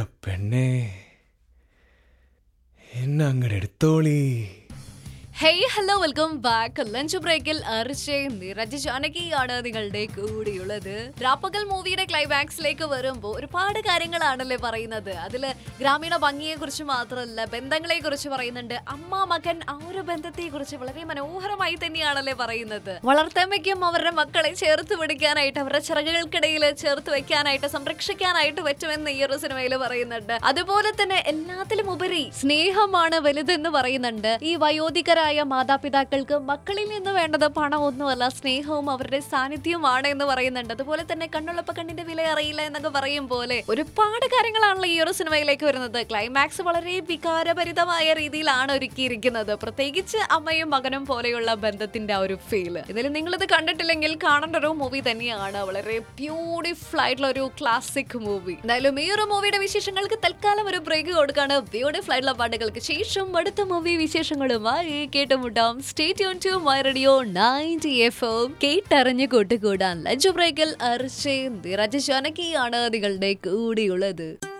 പെണ്ണേ എന്നെ അങ്ങടെ എടുത്തോളി hey hello welcome back lunch ബ്രേക്കിൽ അർച്ചയും നിരജ് ജാനകിയാണ് നിങ്ങളുടെ കൂടിയുള്ളത് രാപ്പകൽ മൂവിയുടെ ക്ലൈമാക്സിലേക്ക് വരുമ്പോൾ ഒരുപാട് കാര്യങ്ങളാണല്ലേ പറയുന്നത് അതില് ഗ്രാമീണ ഭംഗിയെ കുറിച്ച് മാത്രമല്ല ബന്ധങ്ങളെ കുറിച്ച് പറയുന്നുണ്ട് അമ്മ മകൻ ആ ഒരു ബന്ധത്തെ കുറിച്ച് വളരെ മനോഹരമായി തന്നെയാണല്ലേ പറയുന്നത് വളർത്തമ്മയ്ക്കും അവരുടെ മക്കളെ ചേർത്ത് പിടിക്കാനായിട്ട് അവരുടെ ചിറകുകൾക്കിടയിൽ ചേർത്ത് വെക്കാനായിട്ട് സംരക്ഷിക്കാനായിട്ട് പറ്റുമെന്ന് ഈ ഒരു സിനിമയിൽ പറയുന്നുണ്ട് അതുപോലെ തന്നെ എല്ലാത്തിലും ഉപരി സ്നേഹമാണ് വലുതെന്ന് പറയുന്നുണ്ട് ഈ വയോധികരായ മാതാപിതാക്കൾക്ക് മക്കളിൽ നിന്ന് വേണ്ടത് പണമൊന്നുമല്ല സ്നേഹവും അവരുടെ സാന്നിധ്യവുമാണ് എന്ന് പറയുന്നുണ്ട് അതുപോലെ തന്നെ കണ്ണുള്ളപ്പ കണ്ണിന്റെ വില അറിയില്ല എന്നൊക്കെ പറയും പോലെ ഒരുപാട് കാര്യങ്ങളാണല്ലോ ഈ ഒരു സിനിമയിലേക്ക് വരുന്നത് ക്ലൈമാക്സ് വളരെ വികാരഭരിതമായ രീതിയിലാണ് ഒരുക്കിയിരിക്കുന്നത് പ്രത്യേകിച്ച് അമ്മയും മകനും പോലെയുള്ള ബന്ധത്തിന്റെ ആ ഒരു ഫീല് ഇതിൽ നിങ്ങളിത് കണ്ടിട്ടില്ലെങ്കിൽ കാണേണ്ട ഒരു മൂവി തന്നെയാണ് വളരെ ബ്യൂട്ടിഫുൾ ആയിട്ടുള്ള ഒരു ക്ലാസിക് മൂവി എന്തായാലും ഈ ഒരു മൂവിയുടെ വിശേഷങ്ങൾക്ക് തൽക്കാലം ഒരു ബ്രേക്ക് കൊടുക്കാണ് ബ്യൂട്ടിഫുൾ ആയിട്ടുള്ള പാട്ടുകൾക്ക് ശേഷം അടുത്ത മൂവി വിശേഷങ്ങളുമായി കേട്ടുമുട്ടാം stay tune to my radio ninety F M കേട്ടറിഞ്ഞ് കൂട്ടുകൂടാൻ ലഞ്ച് ബ്രേക്കിൽ അർച്ചയും നിറജ് ജാനകിയാണ് നിങ്ങളുടെ കൂടെയുള്ളത്